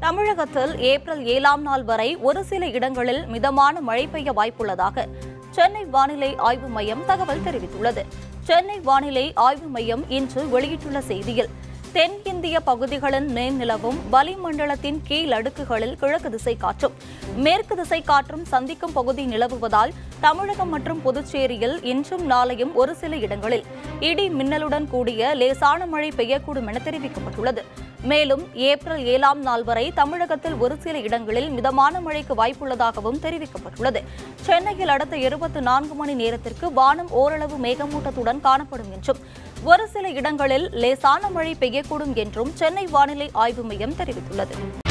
தமிழகத்தில் ஏப்ரல் ஏழாம் நாள் வரை ஒரு சில இடங்களில் மிதமான மழை பெய்ய வாய்ப்புள்ளதாக சென்னை வானிலை ஆய்வு மையம் தகவல் தெரிவித்துள்ளது சென்னை வானிலை ஆய்வு மையம் இன்று வெளியிட்டுள்ள செய்தியில் தென் இந்திய பகுதிகளின் மேல் நிலவும் வளிமண்டலத்தின் கீழ் அடுக்குகளில் கிழக்கு திசை காற்றும் மேற்கு திசை காற்றும் சந்திக்கும் பகுதி நிலவுவதால் தமிழகம் மற்றும் புதுச்சேரியில் இன்றும் நாளையும் ஒரு சில இடங்களில் இடி மின்னலுடன் கூடிய லேசான மழை பெய்யக்கூடும் என தெரிவிக்கப்பட்டுள்ளது மேலும் ஏப்ரல் ஏழாம் நாள் வரை தமிழகத்தில் ஒரு சில இடங்களில் மிதமான மழைக்கு வாய்ப்புள்ளதாகவும் தெரிவிக்கப்பட்டுள்ளது சென்னையில் அடுத்த இருபத்தி நான்கு மணி நேரத்திற்கு வானம் ஓரளவு மேகமூட்டத்துடன் காணப்படும் என்றும் ஒரு சில இடங்களில் லேசான மழை பெய்யக்கூடும் என்றும் சென்னை வானிலை ஆய்வு மையம் தெரிவித்துள்ளது